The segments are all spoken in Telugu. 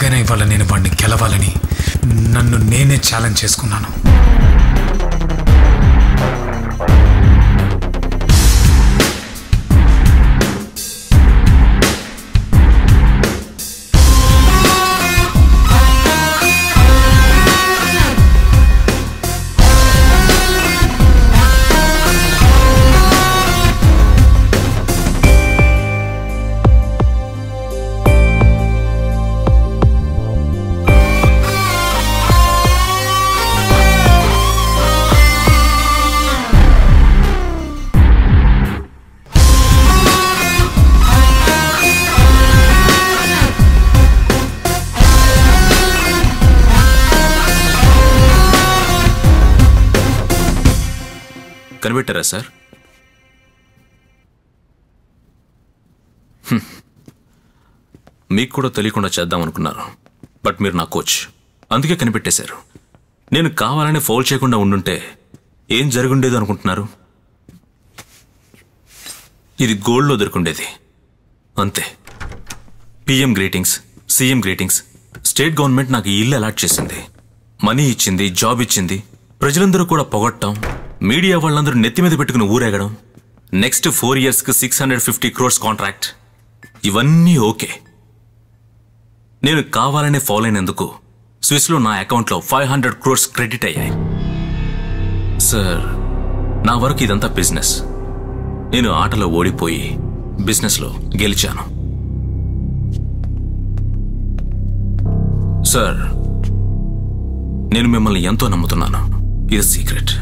ఎలాగైనా ఇవాళ నేను వాడిని గెలవాలని నన్ను నేనే ఛాలెంజ్ చేసుకున్నాను కనిపెట్టారా సార్ హ్మ్. మీకు కూడా తెలియకుండా చేద్దాం అనుకున్నారు బట్ మీరు నా కోచ్ అందుకే కనిపెట్టేశారు నేను కావాలని ఫౌల్ చేయకుండా ఉండుంటే ఏం జరుగుండేది అనుకుంటున్నారు ఇది గోల్డ్లో దొరుకుండేది అంతే PM greetings CM greetings state government నాకు ఈ ఇల్లు అలాట్ చేసింది మనీ ఇచ్చింది జాబ్ ఇచ్చింది ప్రజలందరూ కూడా పొగట్టం మీడియా వాళ్ళందరూ నెత్తి మీద పెట్టుకుని ఊరేగడం నెక్స్ట్ ఫోర్ ఇయర్స్కి six hundred fifty crores contract ఇవన్నీ ఓకే నేను కావాలనే ఫాలో అయినందుకు స్విస్లో నా అకౌంట్లో ఫైవ్ హండ్రెడ్ క్రోర్స్ క్రెడిట్ అయ్యాయి సార్ నా వరకు ఇదంతా బిజినెస్ నేను ఆటలో ఓడిపోయి బిజినెస్లో గెలిచాను సార్ నేను మిమ్మల్ని ఎంతో నమ్ముతున్నాను ఇది సీక్రెట్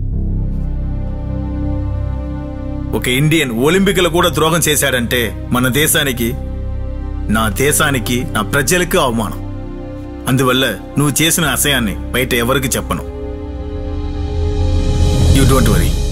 ఒక ఇండియన్ ఒలింపిక్లో కూడా ద్రోహం చేశాడంటే మన దేశానికి నా దేశానికి నా ప్రజలకు అవమానం అందువల్ల నువ్వు చేసిన అసయాన్ని బయట ఎవరికి చెప్పను యూ డోంట్ వరీ